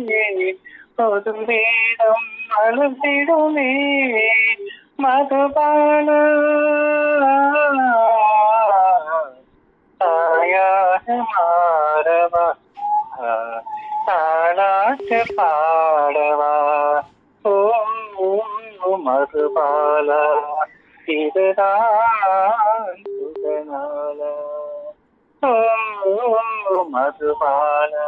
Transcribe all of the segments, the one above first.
பொது வேடம் அழுத்திடுமே மதுபான தாயாக மாறவா தாளாட்டு பாடவா ஓ மதுபாலா இதுதான் சுகநாளா ஓ மதுபாலா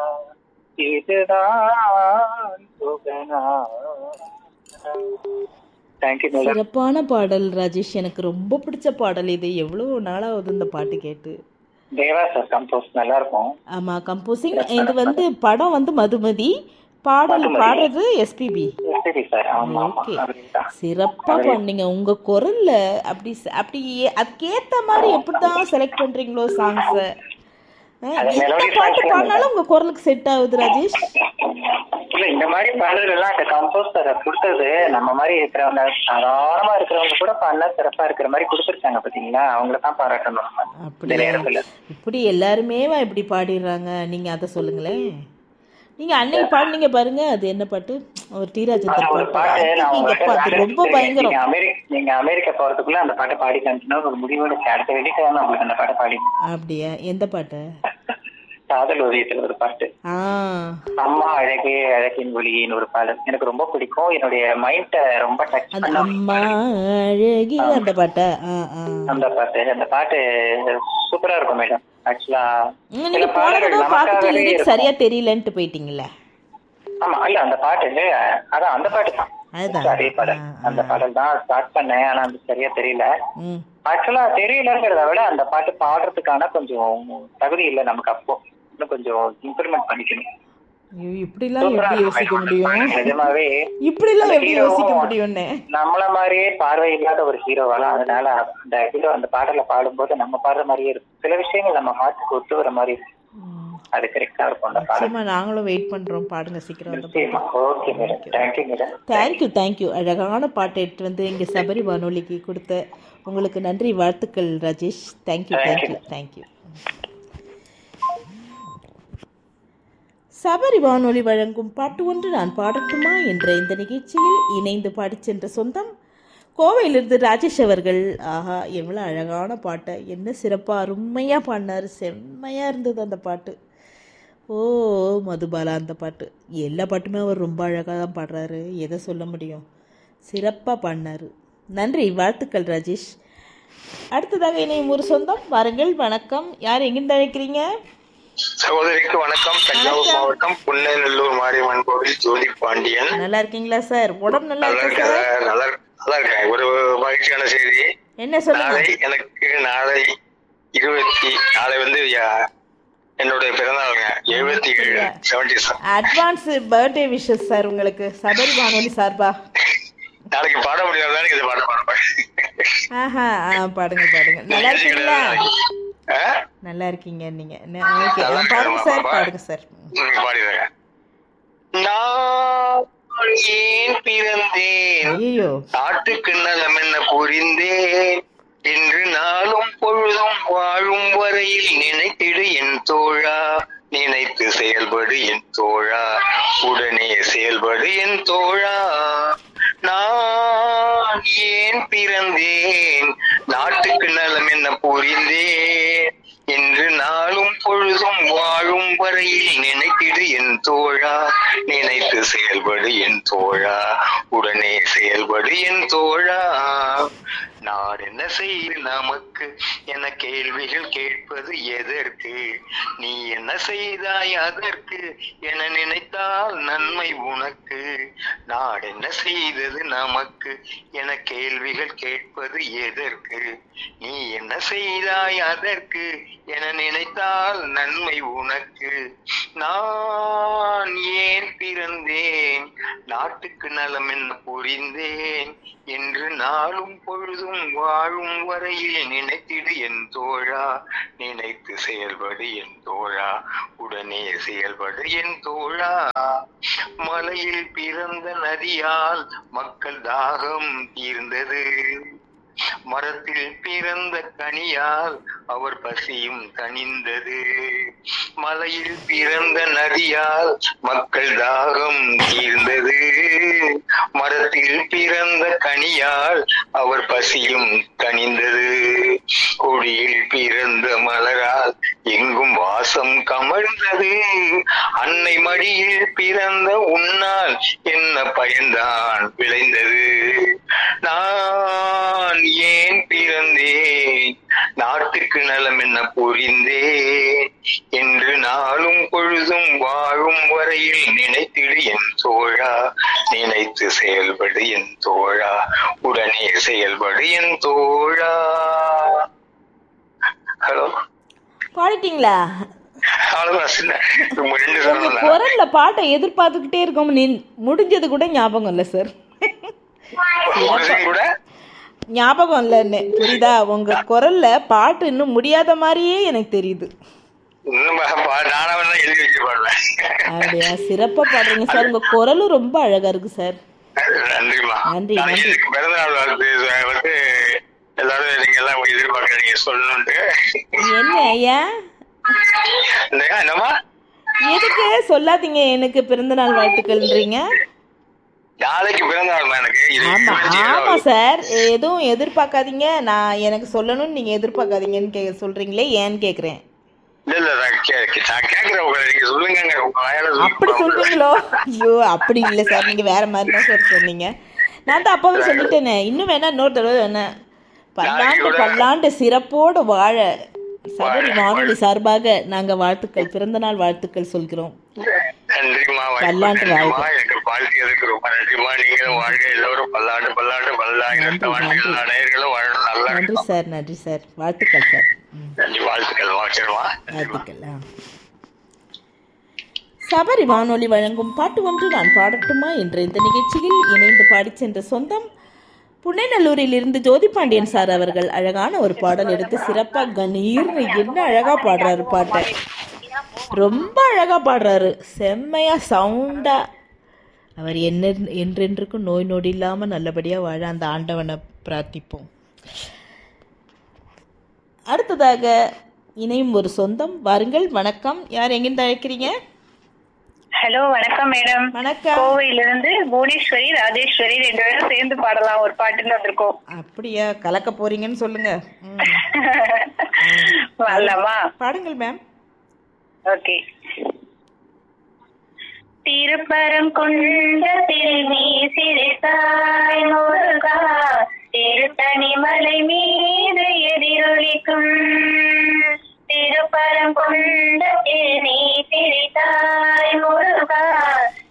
இதுதான் சுகநாளா தேங்க்யூ மேடம் சிறப்பான பாடல் ராஜேஷ் எனக்கு ரொம்ப பிடிச்ச பாடல் இது எவ்வளோ நாளாவது இந்த பாட்டு கேட்டு தேவா சார் கம்போஸ் நல்லா இருக்கும் ஆமா கம்போசிங் இது வந்து படம் வந்து மதுமதி பாடல் பாடுறது எஸ்பிபி சரி சார் ஆமா ஆமா ஓகே அதுதான் சிறப்பா பண்ணீங்க உங்க குரல்ல அப்படி ச- அப்படி அதுக்கேத்த மாதிரி எப்படிதான் செலக்ட் பண்றீங்களோ சாங்ஸ் எந்த பாட்டு பாடினாலும் உங்க குரலுக்கு செட் ஆகுது ராஜேஷ் இல்ல இந்த மாதிரி பாடல்கள் எல்லாம் அந்த கம்போசர் கொடுத்தது நம்ம மாதிரி இருக்கிறவங்க சாதாரணமா இருக்கிறவங்க கூட பாடினா சிறப்பா இருக்கிற மாதிரி கொடுத்துருக்காங்க பாத்தீங்களா அவங்கள தான் பாராட்டணும் நம்ம இந்த அப்படியா நேரத்துல இப்படி எல்லாருமேவா இப்படி பாடிடுறாங்க நீங்க அதை சொல்லுங்களேன் நீங்க அன்னைக்கு பாடுனீங்க பாருங்க அது என்ன பாட்டு ஒரு டி அது ராஜேந்தர் ஒரு பாட்டு பாட்டு நான் நீங்க உங்களுக்கு பா- அது ரொம்ப பயங்கரம் நீங்க அமெரிக்க நீங்க அமெரிக்கா போறதுக்குள்ள அந்த பாட்டை பாடி காமிக்கணும் ஒரு முடிவோட அடுத்த வெள்ளிக்கிழமை உங்களுக்கு அந்த பாட்டை பாடி அப்படியா எந்த பாட்டு காதல் ஓவியத்துல ஒரு பாட்டு ஆ அம்மா அழகே அழகின் ஒளியின் ஒரு பாடல் எனக்கு ரொம்ப பிடிக்கும் என்னுடைய மைண்ட ரொம்ப டச் அந்த பண்ண அம்மா அழகி அந்த பாட்டா ஆ ஆ அந்த பாட்டு அந்த பாட்டு சூப்பரா இருக்கும் மேடம் ஆக்சுவலா உம், நீங்க போன தடவை பார்த்துட்டு லிரிக்ஸ் சரியா தெரியலன்ட்டு போயிட்டீங்கல்ல ஆமா இல்ல அந்த பாட்டு அதான் அந்த பாட்டு தான் அதுதான். அதே பாடல் ஆ, அந்த பாடல் தான் ஸ்டார்ட் பண்ணேன் ஆனா அது சரியா தெரியல ம் ஆக்சுவலா தெரியலங்கிறத விட அந்த பாட்டு பாடுறதுக்கான கொஞ்சம் தகுதி இல்லை நமக்கு அப்போ இன்னும் கொஞ்சம் இம்ப்ரூவ்மெண்ட் பண்ணிக்கணும் ஐயோ, இப்படிலாம் சூப்பரா எப்படி இருக்கும் யோசிக்க madam. முடியும் நிஜமாவே இப்படிலாம் அந்த எப்படி hero- யோசிக்க முடியும்னு நம்மள மாதிரியே பார்வை இல்லாத ஒரு ஹீரோவெல்லாம் அதனால அந்த ஹீரோ அந்த பாடலை பாடும்போது நம்ம பாடுற மாதிரியே இருக்கும் சில விஷயங்கள் நம்ம ஹார்ட்டுக்கு ஒத்து வர மாதிரி இருக்கும் ம். அது கரெக்டா இருக்கும் அந்த பாடல் நிச்சயமா நாங்களும் வெயிட் பண்றோம் பாடுங்க சீக்கிரம் அந்த நிச்சயமா okay madam thank you madam thank you thank you அழகான பாட்டை எடுத்து வந்து இங்கே சபரி வானொலிக்கு கொடுத்த உங்களுக்கு நன்றி வாழ்த்துக்கள் Rajesh thank you thank you thank you Sabari வானொலி வழங்கும் பாட்டு ஒன்று நான் பாடட்டுமா என்ற இந்த நிகழ்ச்சியில் இணைந்து பாடிச் சென்ற சொந்தம் கோவையிலிருந்து ராஜேஷ் அவர்கள் ஆஹா எவ்வளோ அழகான பாட்டை என்ன சிறப்பாக அருமையாக பாடினார் செம்மையாக இருந்தது அந்த பாட்டு ஓ மதுபாலா அந்த பாட்டு எல்லா பாட்டுமே அவர் ரொம்ப அழகாக தான் பாடுறாரு எதை சொல்ல முடியும் சிறப்பாக பாடினாரு நன்றி வாழ்த்துக்கள் ராஜேஷ் அடுத்ததாக இணையும் ஒரு சொந்தம் வாருங்கள் வணக்கம் யார் எங்கிருந்து அழைக்கிறீங்க சகோதரிக்கு வணக்கம் தஞ்சாவூர் மாவட்டம் புன்னைநல்லூர் மாரியம்மன் கோவில் ஜோதி பாண்டியன் நல்லா இருக்கீங்களா சார் உடம்பு நல்லா நல்லா இருக்கா இருக்கேன் சார் நல்லா இருக்- நல்லா இருக்கேன் ஒரு மகிழ்ச்சியான செய்தி என்ன சொல்லுங்க நாளை எனக்கு நாளை இருபத்தி நாளை வந்து யா- என்னுடைய பிறந்தநாளுங்க எழுபத்தி ஏழு seventy advance birthday wishes sir உங்களுக்கு சபரி வானொலி சார்பா நாளைக்கு பாட முடியாதான் இது பாட பாடுவேன் ஆஹா ஆ பாடுங்க பாடுங்க நல்லா இருக்கீங்களா நல்லா இருக்கீங்க நீங்க ந- ஓகே நல்லா ஆ, பாடுங்க இருக்கேன், சார் பாப்பா. பாடுங்க சார் பாடிடுங்க நான் ஏன் பிறந்தேன் ஐயோ நாட்டுக்கு நலம் என்ன புரிந்தேன் என்று நாளும் பொழுதும் வாழும் வரையில் நினைத்திடு என் தோழா நினைத்து செயல்படு என் தோழா உடனே செயல்படு என் தோழா நான் ஏன் பிறந்தேன் நாட்டுக்கு நலம் என்ன புரிந்தேன் என்று நாளும் பொழுதும் வாழும் வரையில் நினைத்திடு என் தோழா நினைத்து செயல்படு என் தோழா உடனே செயல்படு என் தோழா நான் என்ன செய்து நமக்கு என கேள்விகள் கேட்பது எதற்கு நீ என்ன செய்தாய் அதற்கு என நினைத்தால் நன்மை உனக்கு நான் என்ன செய்தது நமக்கு என கேள்விகள் கேட்பது எதற்கு நீ என்ன செய்தாய் அதற்கு என நினைத்தால் நன்மை உனக்கு நான் ஏன் பிறந்தேன் நாட்டுக்கு நலம் என்ன புரிந்தேன் என்று நாளும் பொழுதும் வாழும் வரையில் நினைத்திடு என் தோழா நினைத்து செயல்படு என் தோழா உடனே செயல்படு என் தோழா மலையில் பிறந்த நதியால் மக்கள் தாகம் தீர்ந்தது மரத்தில் பிறந்த கனியால் அவர் பசியும் தணிந்தது மலையில் பிறந்த நதியால் மக்கள் தாகம் தீர்ந்தது மரத்தில் பிறந்த கனியால் அவர் பசியும் தணிந்தது கொடியில் பிறந்த மலரால் எங்கும் வாசம் கமழ்ந்தது அன்னை மடியில் பிறந்த உன்னால் என்ன பயன்தான் விளைந்தது நான் ஏன் பிறந்தேன் நாட்டுக்கு நலம் என்ன புரிந்தேன் என்று நாளும் பொழுதும் வாழும் வரையில் நினைத்திடு என் தோழா நினைத்து செயல்படு என் தோழா உடனே செயல்படு என் தோழா ஹலோ பாடிட்டீங்களா அவ்வளவுதான் சின்ன ரொம்ப ரெண்டு உங்க சொல்லலாம் குரல்ல பாட்டை எதிர்பார்த்துக்கிட்டே இருக்கோம் நின் முடிஞ்சது கூட ஞாபகம் இல்லை சார் ஒரு second கூட ஞாபகம் இல்லைன்னு புரியுதா உங்க குரல்ல பாட்டு இன்னும் முடியாத மாதிரியே எனக்கு தெரியுது இன்னும் பா- பா- நானா வேணா எழுதி வச்சு பாடுவேன் அப்படியா சிறப்பா பாடுறீங்க சார் உங்க குரலும் ரொம்ப அழகா இருக்கு சார் நன்றிமா நன்றி, நாளைக்கு நன்றி. எனக்கு பிறந்த நாள் வாழ்த்து வந்து எல்லாரும் நீங்க எல்லாம் எதிர்பார்க்கறீங்க சொல்லணும்ட்டு என்ன ஐயா இந்த என்னம்மா எதுக்கு சொல்லாதீங்க எனக்கு பிறந்த நாள் வாழ்த்துக்கள்ன்றீங்க நாளைக்கு பிறந்த நாள்மா எனக்கு இது ஆமா இருபத்தி ஆமா ஏழாவது. சார் எதுவும் எதிர்பார்க்காதீங்க நான் எனக்கு சொல்லணும்னு நீங்க எதிர்பார்க்காதீங்கன்னு கே சொல்றீங்களே ஏன்னு கேக்குறேன் இல்ல இல்ல நான் கே- கே- நான் கேக்குறேன் உங்களை நீங்க சொல்லுங்க உங்க வாயால அப்படி சொல்லுங்க. சொல்றீங்களோ ஐயோ அப்படி இல்லை சார் நீங்க வேற மாதிரி தான் சார் சொன்னீங்க நான் தான் அப்பவே சொல்லிட்டேனே இன்னும் வேணா இன்னொரு தடவை வேணா பல்லாண்டு பல்லாண்டு சிறப்போடு வாழ சபரி வானொலி சார்பாக நாங்க வாழ்த்துக்கள் பிறந்த நாள் வாழ்த்துக்கள் சொல்கிறோம் நன்றிம்மா பல்லாண்டு நன்றிம்மா வாழ்க. எனக்கு வாழ்க்கையதுக்கு ரொம்ப நன்றிம்மா நீங்களும் வாழ்க எல்லோரும் பல்லாண்டு பல்லாண்டு பல்லாயிரத்து நன்றி, வாழ்க்கைகள் நன்றி. அனைவர்களும் வாழணும் நல்லா நன்றி இருக்கணும் சார் நன்றி சார் வாழ்த்துக்கள் சார் ம், நன்றி வாழ்த்துக்கள் வாழ்ச்சிருமா வாழ்த்துக்கள் ஆ. சபரி வானொலி வழங்கும் பாட்டு ஒன்று நான் பாடட்டுமா என்ற இந்த நிகழ்ச்சியில் இணைந்து பாடிச் சென்ற சொந்தம் புனேநல்லூரில் இருந்து ஜோதி பாண்டியன் சார் அவர்கள் அழகான ஒரு பாடல் எடுத்து சிறப்பாக கணீர்னு என்ன அழகா பாடுறாரு பாட்டை ரொம்ப அழகா பாடுறாரு செம்மையா சவுண்டா அவர் என்ன என்றென்றுக்கும் நோய் நொடி இல்லாம நல்லபடியா வாழ அந்த ஆண்டவனை பிரார்த்திப்போம் அடுத்ததாக இணையும் ஒரு சொந்தம் வாருங்கள் வணக்கம் யார் எங்கிருந்து அழைக்கிறீங்க ஹலோ வணக்கம் மேடம் வணக்கம் கோவையிலிருந்து புவனேஸ்வரி ராஜேஸ்வரி ரெண்டு பேரும் சேர்ந்து பாடலாம் ஒரு பாட்டுன்னு வந்திருக்கோம் அப்படியா கலக்க போறீங்கன்னு சொல்லுங்க ம். வரலாமா பாடுங்கள் மேம் ஓகே திருப்பரம் கொண்ட திருமி சிறுதாய் முருகா திருத்தணி மலை மீது எதிரொலிக்கும் திருப்பரம் கொண்ட திருநீ சிறுதாய் முருகா